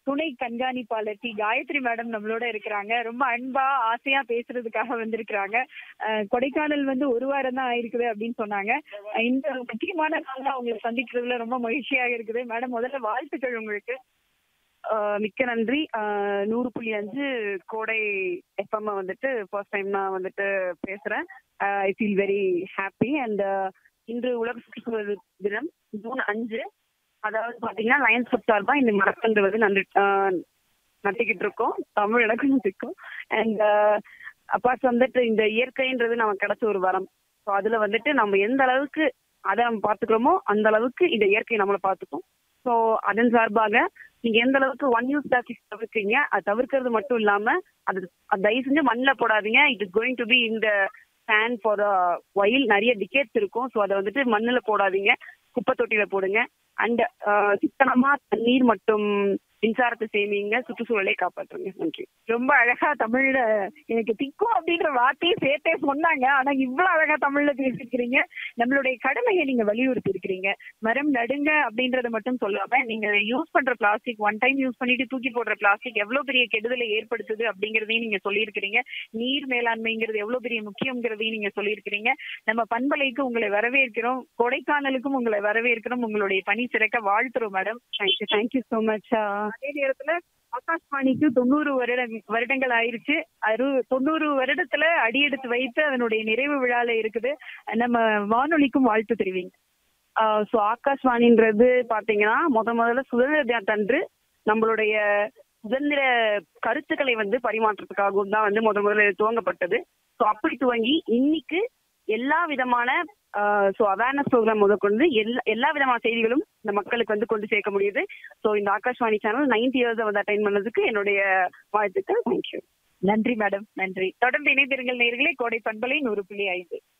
துணை கண்காணிப்பாளர் D Gayatri madam நம்மளோட இருக்கிறாங்க ரொம்ப அன்பா ஆசையா பேசுறதுக்காக வந்திருக்கிறாங்க அஹ், கொடைக்கானல் வந்து ஒரு வாரம் தான் ஆயிருக்குது அப்படின்னு சொன்னாங்க அஹ், இந்த முக்கியமான நாள்ல அவங்களை சந்திக்கிறதுல ரொம்ப மகிழ்ச்சியாக இருக்குது மேடம் முதல்ல வாழ்த்துக்கள் உங்களுக்கு ஆஹ் மிக்க நன்றி ஆஹ் நூறு புள்ளி அஞ்சு கோடை எஃப்எம் வந்துட்டு ஃபர்ஸ்ட் டைம் நான் வந்துட்டு பேசுறேன் I feel very happy and இன்று உலக சுற்றுச்சூழல் தினம் ஜூன் அஞ்சு அதாவது பாத்தீங்கன்னா லயன்ஸ் கிளப் சார்பா இந்த மரக்கன்று வந்து நன்று ஆஹ் நட்டுக்கிட்டு இருக்கோம் தமிழ் இலக்கணத்துக்கும் அண்ட் அப்பாஸ் வந்துட்டு இந்த இயற்கைன்றது நமக்கு கிடைச்ச ஒரு வரம் ஸோ அதுல வந்துட்டு நம்ம எந்த அளவுக்கு அதை நம்ம பார்த்துக்கிறோமோ அந்த அளவுக்கு இந்த இயற்கை நம்மளை பார்த்துக்கும் ஸோ அதன் சார்பாக நீங்க எந்த அளவுக்கு ஒன் யூஸ் பிளாஸ்டிக் தவிர்க்கீங்க அது தவிர்க்கிறது மட்டும் இல்லாம அது அது தயவு செஞ்சு மண்ணில் போடாதீங்க it is going to be இந்த ஃபேன் ஃபார் வயல் நிறைய டிக்கெட்ஸ் இருக்கும் ஸோ அதை வந்துட்டு மண்ணில் போடாதீங்க குப்பை தொட்டியில போடுங்க அண்ட் சிக்கனமா தண்ணீர் மற்றும் மின்சாரத்தை சேமிங்க சுற்றுச்சூழலை காப்பாற்றுங்க நன்றி ரொம்ப அழகா தமிழ்ல எனக்கு திக்கும் அப்படின்ற வார்த்தையை சேர்த்தே சொன்னாங்க ஆனா இவ்வளவு அழகா தமிழ்ல பேசிருக்கிறீங்க நம்மளுடைய கடமையை நீங்க வலியுறுத்தி இருக்கிறீங்க மரம் நடுங்க அப்படின்றத மட்டும் சொல்லாம நீங்க யூஸ் பண்ற பிளாஸ்டிக் ஒன் டைம் யூஸ் பண்ணிட்டு தூக்கி போடுற பிளாஸ்டிக் எவ்வளவு பெரிய கெடுதலை ஏற்படுத்துது அப்படிங்கறதையும் நீங்க சொல்லியிருக்கிறீங்க நீர் மேலாண்மைங்கிறது எவ்வளவு பெரிய முக்கியங்கிறதையும் நீங்க சொல்லியிருக்கிறீங்க நம்ம பண்பலைக்கு உங்களை வரவேற்கிறோம் கொடைக்கானலுக்கும் உங்களை வரவேற்கிறோம் உங்களுடைய பணி சிறக்க வாழ்த்துறோம் madam thank you thank you so much அதே நேரத்துல ஆகாஷ்வாணிக்கு தொண்ணூறு வருட வருடங்கள் ஆயிருச்சு அறு தொண்ணூறு வருடத்துல அடியெடுத்து வைத்து அதனுடைய நிறைவு விழால இருக்குது நம்ம வானொலிக்கும் வாழ்த்து தெரிவிங்க ஸோ ஆகாஷ்வாணின்றது பாத்தீங்கன்னா முத முதல்ல சுதந்திர தினத்தன்று நம்மளுடைய சுதந்திர கருத்துக்களை வந்து பரிமாற்றத்துக்காகவும் தான் வந்து முத முதல்ல இது துவங்கப்பட்டது ஸோ அப்படி துவங்கி இன்னைக்கு எல்லா விதமான ஸோ அவேர்னஸ் ப்ரோக்ராம் முதற்கொண்டு எல்லா எல்லா விதமான செய்திகளும் இந்த மக்களுக்கு வந்து கொண்டு சேர்க்க முடியுது ஸோ இந்த ஆகாஷ்வாணி சேனல் நைன்டி இயர்ஸ் வந்து அட்டைன் பண்ணதுக்கு என்னுடைய வாழ்த்துக்கள் தேங்க்யூ நன்றி மேடம் நன்றி தொடர்ந்து இணைந்திருங்கள் நேர்களே கோடை பண்பலை நூறு புள்ளி ஐந்து